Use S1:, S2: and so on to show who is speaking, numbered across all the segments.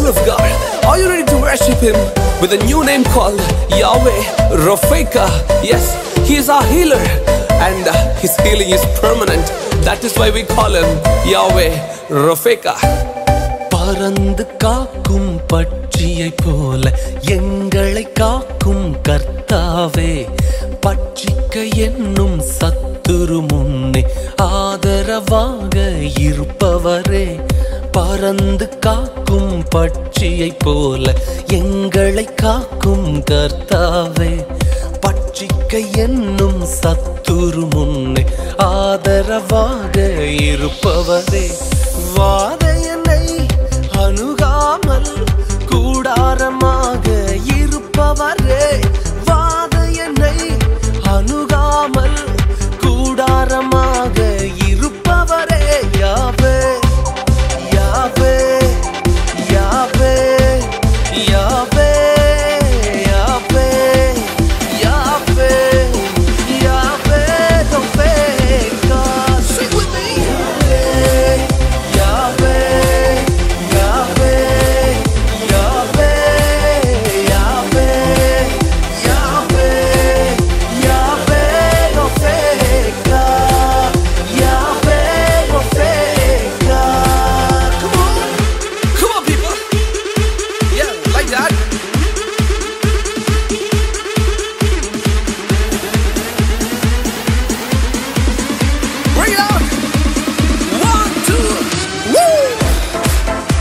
S1: of God. Are you ready to worship Him with a new name called Yahweh Rafeka? Yes, He is our healer, and uh, His healing is permanent. That is why we call Him Yahweh Rafeka.
S2: பறந்து காக்கும் பட்சியை போல எங்களை காக்கும் கர்த்தாவே பட்சிக்க என்னும் சத்துரு முன்னே ஆதரவாக இருப்பவரே பறந்து காக்கும் பட்சியை போல எங்களை காக்கும் கர்த்தாவே பட்சிக்க என்னும் சத்துரு முன்னே ஆதரவாக இருப்பவரே வாதையனை அணுகாமல் கூடாரமாக இருப்பவரே வாதையனை அணுகாமல் கூடாரமாக இருப்பவரே யாவே யாவே யாவே யாவே யாவே யாவே யாவே யாவே God sing with me Yahweh Yahweh Yahweh Yahweh Yahweh Yahweh Yahweh God Yahweh Yahweh God come on
S1: Come on, people. Yeah, like that. Bring it out. One, two, woo!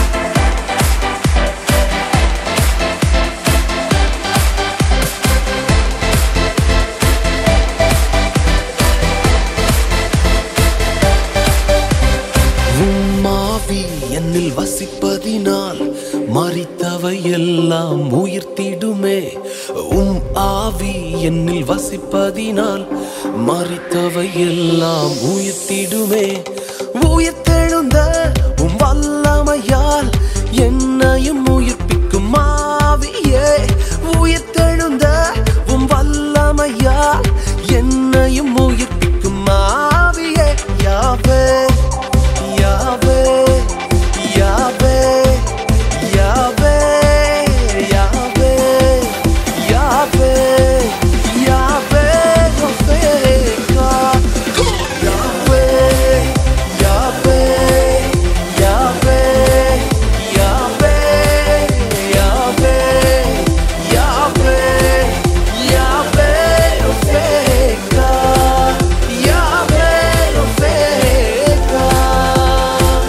S2: உம்மாவி என்னில் வசிப்பதினால் மறித்தவை எல்லாம் உயிர்த்திடுமே உம் ஆவி என்னில் வசிப்பதினால் மறித்தவை எல்லாம் உயிர்த்திடுமே உயிர்த்தெழுந்த உம் வல்லமையால் என்னையும் உயிர்ப்பிக்கும் ஆவியே உயிர்த்தெழுந்த உம் வல்லமையால் என்னையும் உயிர்ப்பிக்கும் ஆவியே யாவே யாவே யாவே யாவே யாவே யாவே யாவே யாவே God. யாவே யாவே யாவே யாவே யாவே யாவே யாவே யாவே God. யாவே யாவே God.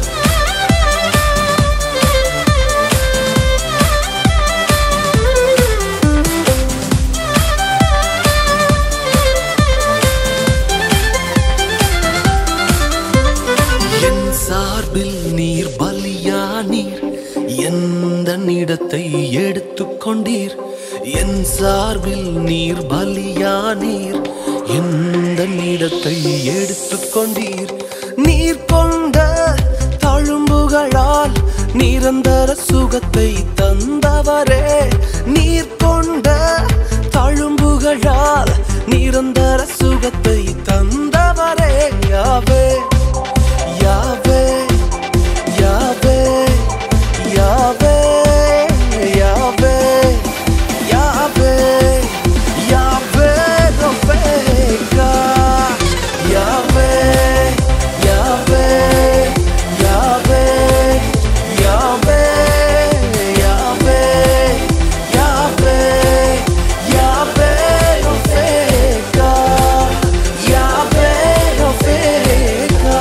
S2: என் சார்பில் நீர் பலியானீர் எந்த இடத்தை எடுத்துக்கொண்டீர் என் சார்பில் நீர் பலியானீர் எந்த இடத்தை எடுத்துக்கொண்டீர் நீர் கொண்ட தழும்புகளால் நிரந்தர சுகத்தை தந்தவரே நீர் கொண்ட தழும்புகளால் நிரந்தர சுகத்தை தந்தவரே யாவே யாவே யாவே யாவே யாவே யாவே யாவே ரஃபேகா யாவே யாவே யாவே யாவே யாவே யாவே யாவே ரஃபேகா யாவே ரஃபேகா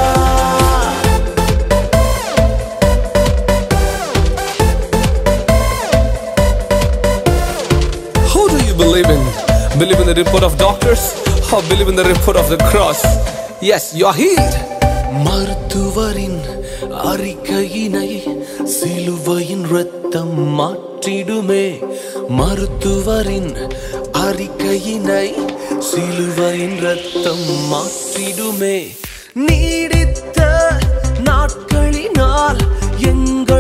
S1: Who do you believe in? Believe in the report of doctors or believe in the report of the cross? Yes, you are healed.
S2: மருத்துவரின் அறிக்கையினை சிலுவையின் ரத்தம் மாற்றிடுமே மருத்துவரின் அறிக்கையினை சிலுவையின் ரத்தம் மாற்றிடுமே நீடித்த நாட்களினால் எங்கள்